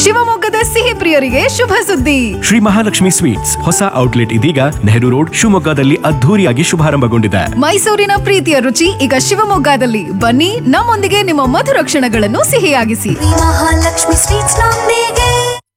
ಶಿವಮೊಗ್ಗದ ಸಿಹಿ ಪ್ರಿಯರಿಗೆ ಶುಭ ಸುದ್ದಿ ಶ್ರೀ ಮಹಾಲಕ್ಷ್ಮಿ ಸ್ವೀಟ್ಸ್ ಹೊಸ ಔಟ್ಲೆಟ್ ಇದೀಗ ನೆಹರು ರೋಡ್ ಶಿವಮೊಗ್ಗದಲ್ಲಿ ಅದ್ಧೂರಿಯಾಗಿ ಶುಭಾರಂಭಗೊಂಡಿದೆ ಮೈಸೂರಿನ ಪ್ರೀತಿಯ ರುಚಿ ಈಗ ಶಿವಮೊಗ್ಗದಲ್ಲಿ ಬನ್ನಿ ನಮ್ಮೊಂದಿಗೆ ನಿಮ್ಮ ಮಧುರ ಕ್ಷಣಗಳನ್ನು ಸಿಹಿಯಾಗಿಸಿ ಮಹಾಲಕ್ಷ್ಮಿ ಸ್ವೀಟ್ಸ್ ನೊಂದಿಗೆ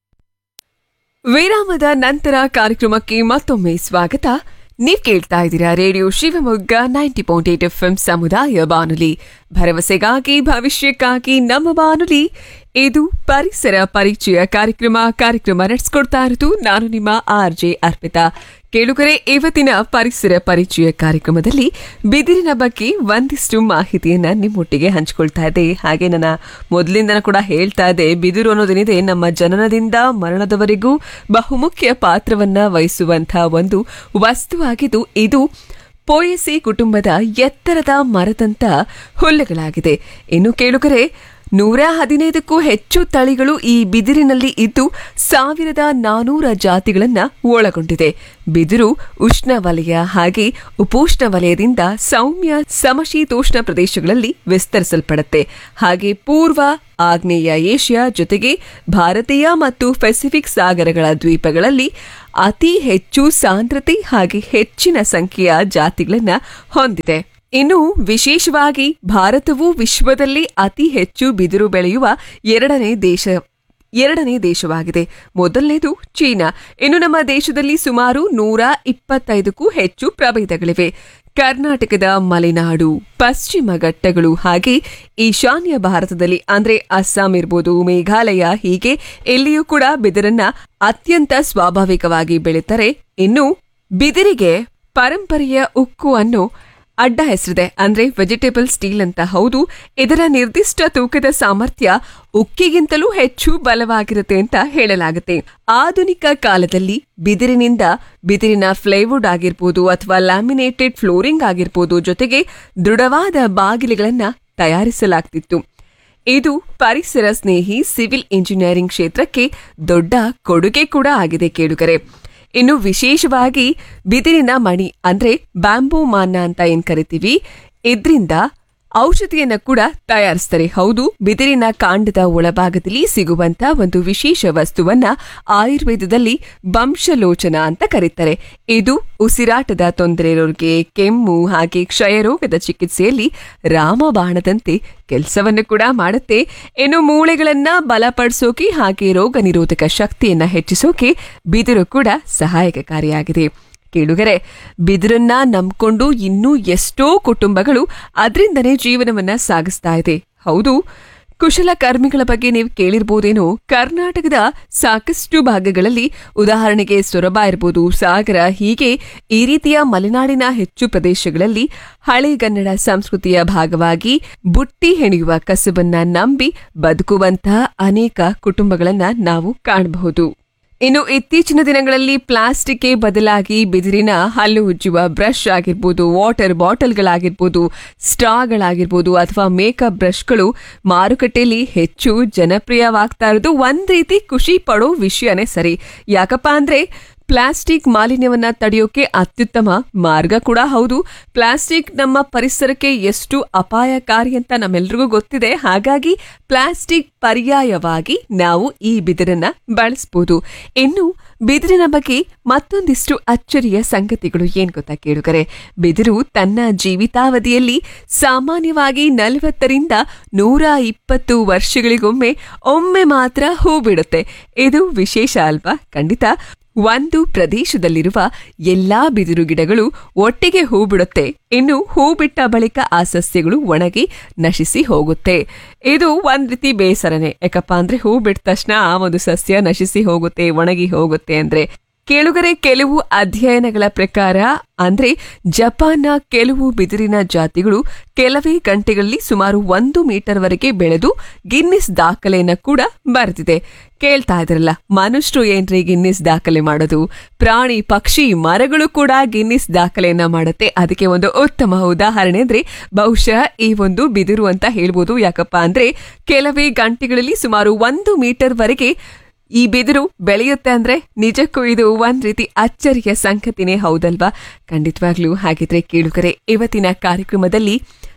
ವಿರಾಮದ ನಂತರ ಕಾರ್ಯಕ್ರಮಕ್ಕೆ ಮತ್ತೊಮ್ಮೆ ಸ್ವಾಗತ ನೀವ್ ಕೇಳ್ತಾ ಇದ್ದೀರಾ radio Shivamogga ninety point eight F ಸಮುದಾಯ ಬಾನುಲಿ ಭರವಸೆಗಾಗಿ ಭವಿಷ್ಯಕ್ಕಾಗಿ ನಮ್ಮ ಬಾನುಲಿ ಇದು ಪರಿಸರ ಪರಿಚಯ ಕಾರ್ಯಕ್ರಮ ಕಾರ್ಯಕ್ರಮ ನಡೆಸ್ಕೊಡ್ತಾ ಇರೋದು ನಾನು ನಿಮ್ಮ ಆರ್ ಜೆ ಅರ್ಪಿತಾ ಕೇಳುಗರೆ ಇವತ್ತಿನ ಪರಿಸರ ಪರಿಚಯ ಕಾರ್ಯಕ್ರಮದಲ್ಲಿ ಬಿದಿರಿನ ಬಗ್ಗೆ ಒಂದಿಷ್ಟು ಮಾಹಿತಿಯನ್ನ ನಿಮ್ಮೊಟ್ಟಿಗೆ ಹಂಚ್ಕೊಳ್ತಾ ಇದ್ದೆ ಹಾಗೆ ನನ್ನ ಮೊದಲಿಂದನೂ ಕೂಡ ಹೇಳ್ತಾ ಇದ್ದೆ ಬಿದಿರು ಅನ್ನೋದೇನಿದೆ ನಮ್ಮ ಜನನದಿಂದ ಮರಣದವರೆಗೂ ಬಹುಮುಖ್ಯ ಪಾತ್ರವನ್ನ ವಹಿಸುವಂತಹ ಒಂದು ವಸ್ತುವಾಗಿದ್ದು ಇದು ಪೋಯಸಿ ಕುಟುಂಬದ ಎತ್ತರದ ಮರದಂತ ಹುಲ್ಲುಗಳಾಗಿದೆ ಇನ್ನು ಕೇಳುಗರೆ ನೂರ ಹದಿನೈದಕ್ಕೂ ಹೆಚ್ಚು ತಳಿಗಳು ಈ ಬಿದಿರಿನಲ್ಲಿ ಇದ್ದು ಸಾವಿರದ ನಾನೂರ ಜಾತಿಗಳನ್ನ ಒಳಗೊಂಡಿದೆ ಬಿದಿರು ಉಷ್ಣವಲಯ ಹಾಗೆ ಉಪೋಷ್ಣ ವಲಯದಿಂದ ಸೌಮ್ಯ ಸಮಶೀತೋಷ್ಣ ಪ್ರದೇಶಗಳಲ್ಲಿ ವಿಸ್ತರಿಸಲ್ಪಡುತ್ತೆ ಹಾಗೆ ಪೂರ್ವ ಆಗ್ನೇಯ ಏಷ್ಯಾ ಜೊತೆಗೆ ಭಾರತೀಯ ಮತ್ತು ಪೆಸಿಫಿಕ್ ಸಾಗರಗಳ ದ್ವೀಪಗಳಲ್ಲಿ ಅತಿ ಹೆಚ್ಚು ಸಾಂದ್ರತೆ ಹಾಗೆ ಹೆಚ್ಚಿನ ಸಂಖ್ಯೆಯ ಜಾತಿಗಳನ್ನ ಹೊಂದಿದೆ ಇನ್ನು ವಿಶೇಷವಾಗಿ ಭಾರತವು ವಿಶ್ವದಲ್ಲಿ ಅತಿ ಹೆಚ್ಚು ಬಿದಿರು ಬೆಳೆಯುವ ಎರಡನೇ ದೇಶ ಎರಡನೇ ದೇಶವಾಗಿದೆ ಮೊದಲನೇದು ಚೀನಾ ಇನ್ನು ನಮ್ಮ ದೇಶದಲ್ಲಿ ಸುಮಾರು ನೂರ ಇಪ್ಪತ್ತೈದಕ್ಕೂ ಹೆಚ್ಚು ಪ್ರಭೇದಗಳಿವೆ ಕರ್ನಾಟಕದ ಮಲೆನಾಡು ಪಶ್ಚಿಮ ಘಟ್ಟಗಳು ಹಾಗೆ ಈಶಾನ್ಯ ಭಾರತದಲ್ಲಿ ಅಂದ್ರೆ ಅಸ್ಸಾಂ ಇರ್ಬೋದು ಮೇಘಾಲಯ ಹೀಗೆ ಇಲ್ಲಿಯೂ ಕೂಡ ಬಿದಿರನ್ನ ಅತ್ಯಂತ ಸ್ವಾಭಾವಿಕವಾಗಿ ಬೆಳೀತಾರೆ ಇನ್ನು ಬಿದಿರಿಗೆ ಪರಂಪರೆಯ ಉಕ್ಕು ಅನ್ನೋ ಅಡ್ಡ ಹೆಸರಿದೆ ಅಂದ್ರೆ ವೆಜಿಟೇಬಲ್ ಸ್ಟೀಲ್ ಅಂತ ಹೌದು ಇದರ ನಿರ್ದಿಷ್ಟ ತೂಕದ ಸಾಮರ್ಥ್ಯ ಉಕ್ಕಿಗಿಂತಲೂ ಹೆಚ್ಚು ಬಲವಾಗಿರುತ್ತೆ ಅಂತ ಹೇಳಲಾಗುತ್ತೆ ಆಧುನಿಕ ಕಾಲದಲ್ಲಿ ಬಿದಿರಿನಿಂದ ಬಿದಿರಿನ ಫ್ಲೈವುಡ್ ಆಗಿರ್ಬೋದು ಅಥವಾ ಲ್ಯಾಮಿನೇಟೆಡ್ ಫ್ಲೋರಿಂಗ್ ಆಗಿರ್ಬೋದು ಜೊತೆಗೆ ದೃಢವಾದ ಬಾಗಿಲುಗಳನ್ನ ತಯಾರಿಸಲಾಗ್ತಿತ್ತು ಇದು ಪರಿಸರ ಸ್ನೇಹಿ ಸಿವಿಲ್ ಇಂಜಿನಿಯರಿಂಗ್ ಕ್ಷೇತ್ರಕ್ಕೆ ದೊಡ್ಡ ಕೊಡುಗೆ ಕೂಡ ಆಗಿದೆ ಕೇಳುಗರೆ ಇನ್ನು ವಿಶೇಷವಾಗಿ ಬಿದಿರಿನ ಮಣಿ ಅಂದ್ರೆ ಬ್ಯಾಂಬೂ ಮಾನ್ನ ಅಂತ ಏನ್ ಕರಿತೀವಿ ಇದ್ರಿಂದ ಔಷಧಿಯನ್ನ ಕೂಡ ತಯಾರಿಸ್ತಾರೆ ಹೌದು ಬಿದಿರಿನ ಕಾಂಡದ ಒಳಭಾಗದಲ್ಲಿ ಸಿಗುವಂತ ಒಂದು ವಿಶೇಷ ವಸ್ತುವನ್ನ ಆಯುರ್ವೇದದಲ್ಲಿ ಬಂಶಲೋಚನ ಅಂತ ಕರೀತಾರೆ ಇದು ಉಸಿರಾಟದ ತೊಂದರೆ ಇರೋರಿಗೆ ಕೆಮ್ಮು ಹಾಗೆ ಕ್ಷಯರೋಗದ ಚಿಕಿತ್ಸೆಯಲ್ಲಿ ರಾಮಬಾಣದಂತೆ ಕೆಲಸವನ್ನು ಕೂಡ ಮಾಡುತ್ತೆ ಇನ್ನು ಮೂಳೆಗಳನ್ನ ಬಲಪಡಿಸೋಕೆ ಹಾಗೆ ರೋಗ ನಿರೋಧಕ ಶಕ್ತಿಯನ್ನ ಹೆಚ್ಚಿಸೋಕೆ ಬಿದಿರು ಕೂಡ ಸಹಾಯಕಕಾರಿಯಾಗಿದೆ ಕೇಳುಗರೆ ಬಿದಿರನ್ನ ನಂಬ್ಕೊಂಡು ಇನ್ನೂ ಎಷ್ಟೋ ಕುಟುಂಬಗಳು ಅದರಿಂದನೇ ಜೀವನವನ್ನ ಸಾಗಿಸ್ತಾ ಇದೆ ಹೌದು ಕುಶಲಕರ್ಮಿಗಳ ಬಗ್ಗೆ ನೀವು ಕೇಳಿರ್ಬೋದೇನೋ ಕರ್ನಾಟಕದ ಸಾಕಷ್ಟು ಭಾಗಗಳಲ್ಲಿ ಉದಾಹರಣೆಗೆ ಸೊರಬ ಇರ್ಬೋದು ಸಾಗರ ಹೀಗೆ ಈ ರೀತಿಯ ಮಲೆನಾಡಿನ ಹೆಚ್ಚು ಪ್ರದೇಶಗಳಲ್ಲಿ ಹಳೆಗನ್ನಡ ಸಂಸ್ಕೃತಿಯ ಭಾಗವಾಗಿ ಬುಟ್ಟಿ ಹೆಣೆಯುವ ಕಸಬನ್ನ ನಂಬಿ ಬದುಕುವಂತಹ ಅನೇಕ ಕುಟುಂಬಗಳನ್ನ ನಾವು ಕಾಣಬಹುದು ಇನ್ನು ಇತ್ತೀಚಿನ ದಿನಗಳಲ್ಲಿ ಪ್ಲಾಸ್ಟಿಕ್ಗೆ ಬದಲಾಗಿ ಬಿದಿರಿನ ಹಲ್ಲು ಉಜ್ಜುವ ಬ್ರಷ್ ಆಗಿರ್ಬೋದು ವಾಟರ್ ಬಾಟಲ್ಗಳಾಗಿರ್ಬೋದು ಸ್ಟ್ರಾಗಳಾಗಿರ್ಬೋದು ಅಥವಾ ಮೇಕಪ್ ಬ್ರಷ್ಗಳು ಮಾರುಕಟ್ಟೆಯಲ್ಲಿ ಹೆಚ್ಚು ಜನಪ್ರಿಯವಾಗ್ತಾ ಇರೋದು ಒಂದ್ ರೀತಿ ಖುಷಿ ಪಡೋ ವಿಷಯನೇ ಸರಿ ಯಾಕಪ್ಪ ಅಂದ್ರೆ ಪ್ಲಾಸ್ಟಿಕ್ ಮಾಲಿನ್ಯವನ್ನ ತಡೆಯೋಕೆ ಅತ್ಯುತ್ತಮ ಮಾರ್ಗ ಕೂಡ ಹೌದು ಪ್ಲಾಸ್ಟಿಕ್ ನಮ್ಮ ಪರಿಸರಕ್ಕೆ ಎಷ್ಟು ಅಪಾಯಕಾರಿ ಅಂತ ನಮ್ಮೆಲ್ರಿಗೂ ಗೊತ್ತಿದೆ ಹಾಗಾಗಿ ಪ್ಲಾಸ್ಟಿಕ್ ಪರ್ಯಾಯವಾಗಿ ನಾವು ಈ ಬಿದಿರನ್ನ ಬಳಸಬಹುದು ಇನ್ನು ಬಿದಿರಿನ ಬಗ್ಗೆ ಮತ್ತೊಂದಿಷ್ಟು ಅಚ್ಚರಿಯ ಸಂಗತಿಗಳು ಏನ್ ಗೊತ್ತಾ ಕೇಳುಗರೆ ಬಿದಿರು ತನ್ನ ಜೀವಿತಾವಧಿಯಲ್ಲಿ ಸಾಮಾನ್ಯವಾಗಿ ನಲವತ್ತರಿಂದ ನೂರ ಇಪ್ಪತ್ತು ವರ್ಷಗಳಿಗೊಮ್ಮೆ ಒಮ್ಮೆ ಮಾತ್ರ ಹೂ ಬಿಡುತ್ತೆ ಇದು ವಿಶೇಷ ಅಲ್ವಾ ಖಂಡಿತ ಒಂದು ಪ್ರದೇಶದಲ್ಲಿರುವ ಎಲ್ಲಾ ಬಿದಿರು ಗಿಡಗಳು ಒಟ್ಟಿಗೆ ಹೂ ಬಿಡುತ್ತೆ ಇನ್ನು ಹೂ ಬಿಟ್ಟ ಬಳಿಕ ಆ ಸಸ್ಯಗಳು ಒಣಗಿ ನಶಿಸಿ ಹೋಗುತ್ತೆ ಇದು ಒಂದ್ ರೀತಿ ಬೇಸರನೆ ಯಾಕಪ್ಪ ಅಂದ್ರೆ ಹೂ ಬಿಟ್ಟ ತಕ್ಷಣ ಆ ಒಂದು ಸಸ್ಯ ನಶಿಸಿ ಹೋಗುತ್ತೆ ಒಣಗಿ ಹೋಗುತ್ತೆ ಅಂದ್ರೆ ಕೇಳುಗರೆ ಕೆಲವು ಅಧ್ಯಯನಗಳ ಪ್ರಕಾರ ಅಂದ್ರೆ ಜಪಾನ್ನ ಕೆಲವು ಬಿದಿರಿನ ಜಾತಿಗಳು ಕೆಲವೇ ಗಂಟೆಗಳಲ್ಲಿ ಸುಮಾರು ಒಂದು ಮೀಟರ್ ವರೆಗೆ ಬೆಳೆದು ಗಿನ್ನಿಸ್ ದಾಖಲೆಯನ್ನ ಕೂಡ ಬರೆದಿದೆ ಕೇಳ್ತಾ ಇದ್ರಲ್ಲ ಮನುಷ್ಯರು ಏನ್ರಿ ಗಿನ್ನಿಸ್ ದಾಖಲೆ ಮಾಡೋದು ಪ್ರಾಣಿ ಪಕ್ಷಿ ಮರಗಳು ಕೂಡ ಗಿನ್ನಿಸ್ ದಾಖಲೆಯನ್ನ ಮಾಡುತ್ತೆ ಅದಕ್ಕೆ ಒಂದು ಉತ್ತಮ ಉದಾಹರಣೆ ಅಂದ್ರೆ ಬಹುಶಃ ಈ ಒಂದು ಬಿದಿರು ಅಂತ ಹೇಳ್ಬೋದು ಯಾಕಪ್ಪ ಅಂದ್ರೆ ಕೆಲವೇ ಗಂಟೆಗಳಲ್ಲಿ ಸುಮಾರು ಒಂದು ಮೀಟರ್ ವರೆಗೆ ಈ ಬಿದಿರು ಬೆಳೆಯುತ್ತೆ ಅಂದ್ರೆ ನಿಜಕ್ಕೂ ಇದು ಒಂದ್ ರೀತಿ ಅಚ್ಚರಿಯ ಸಂಗತಿನೇ ಹೌದಲ್ವಾ ಖಂಡಿತವಾಗ್ಲೂ ಹಾಗಿದ್ರೆ ಕೇಳುಗರೆ ಇವತ್ತಿನ ಕಾರ್ಯಕ್ರಮದಲ್ಲಿ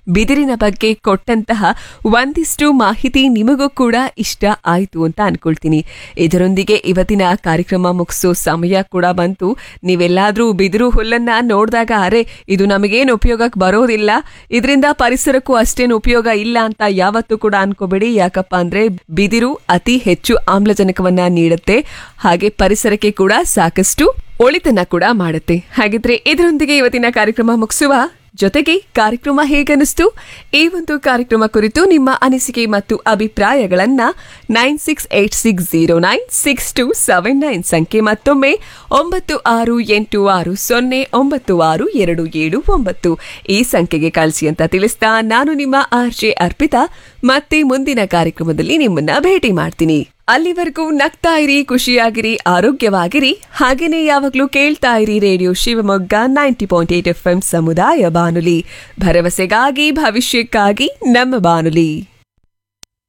ಬಿದಿರಿನ ಬಗ್ಗೆ ಕೊಟ್ಟಂತಹ ಒಂದಿಷ್ಟು ಮಾಹಿತಿ ನಿಮಗೂ ಕೂಡ ಇಷ್ಟ ಆಯ್ತು ಅಂತ ಅನ್ಕೊಳ್ತೀನಿ ಇದರೊಂದಿಗೆ ಇವತ್ತಿನ ಕಾರ್ಯಕ್ರಮ ಮುಗಿಸೋ ಸಮಯ ಕೂಡ ಬಂತು ನೀವೆಲ್ಲಾದ್ರೂ ಬಿದಿರು ಹುಲ್ಲನ್ನ ನೋಡಿದಾಗ ಅರೆ ಇದು ನಮಗೇನು ಉಪಯೋಗಕ್ಕೆ ಬರೋದಿಲ್ಲ ಇದರಿಂದ ಪರಿಸರಕ್ಕೂ ಅಷ್ಟೇನು ಉಪಯೋಗ ಇಲ್ಲ ಅಂತ ಯಾವತ್ತೂ ಕೂಡ ಅನ್ಕೋಬೇಡಿ ಯಾಕಪ್ಪ ಅಂದ್ರೆ ಬಿದಿರು ಅತಿ ಹೆಚ್ಚು ಆಮ್ಲಜನಕವನ್ನ ನೀಡುತ್ತೆ ಹಾಗೆ ಪರಿಸರಕ್ಕೆ ಕೂಡ ಸಾಕಷ್ಟು ಒಳಿತನ್ನ ಕೂಡ ಮಾಡುತ್ತೆ ಹಾಗಿದ್ರೆ ಇದರೊಂದಿಗೆ ಇವತ್ತಿನ ಕಾರ್ಯಕ್ರಮ ಮುಗಿಸುವ ಜೊತೆಗೆ ಕಾರ್ಯಕ್ರಮ ಹೇಗನಿಸ್ತು ಈ ಒಂದು ಕಾರ್ಯಕ್ರಮ ಕುರಿತು ನಿಮ್ಮ ಅನಿಸಿಕೆ ಮತ್ತು ಅಭಿಪ್ರಾಯಗಳನ್ನ nine six eight six zero nine six two seven nine ಸಂಖ್ಯೆ ಮತ್ತೊಮ್ಮೆ ಒಂಬತ್ತು ಆರು ಎಂಟು ಆರು ಸೊನ್ನೆ ಒಂಬತ್ತು ಆರು ಎರಡು ಏಳು ಒಂಬತ್ತು ಈ ಸಂಖ್ಯೆಗೆ ಕಳಿಸಿ ಅಂತ ತಿಳಿಸ್ತಾ ನಾನು ನಿಮ್ಮ ಆರ್ ಜೆ ಅರ್ಪಿತಾ ಮತ್ತೆ ಮುಂದಿನ ಕಾರ್ಯಕ್ರಮದಲ್ಲಿ ನಿಮ್ಮನ್ನ ಭೇಟಿ ಮಾಡ್ತೀನಿ ಅಲ್ಲಿವರೆಗೂ ನಗ್ತಾ ಇರಿ ಖುಷಿಯಾಗಿರಿ ಆರೋಗ್ಯವಾಗಿರಿ ಹಾಗೇನೆ ಯಾವಾಗ್ಲೂ ಕೇಳ್ತಾ ಇರಿ radio Shivamogga ninety point eight F M ಸಮುದಾಯ ಬಾನುಲಿ ಭರವಸೆಗಾಗಿ ಭವಿಷ್ಯಕ್ಕಾಗಿ ನಮ್ಮ ಬಾನುಲಿ